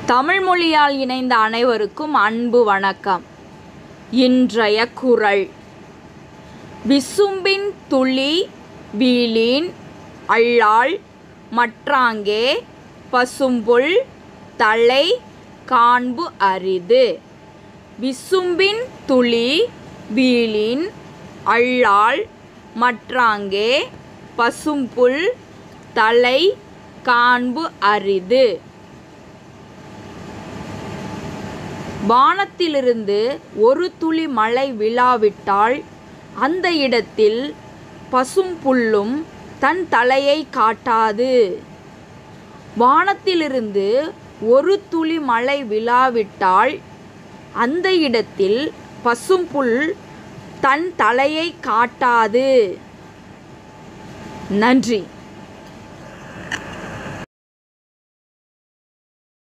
தமிழ் மொழியால் இணைந்த அனைவருக்கும் அன்பு வணக்கம் இன்றைய குறள் விசும்பின் துளி வீழின் அள்ளால் மற்றாங்கே பசும்புல் தலை காண்பு அரிது விசும்பின் துளி வீழின் அள்ளால் மற்றாங்கே பசும்புல் தலை காண்பு அரிது வானத்திலிருந்து ஒரு துளி மழை விழாவிட்டால் அந்த இடத்தில் பசும்புல்லும் தன் தலையை காட்டாது வானத்திலிருந்து ஒரு துளி மழை விழாவிட்டால் அந்த இடத்தில் பசும்புல் தன் தலையை காட்டாது நன்றி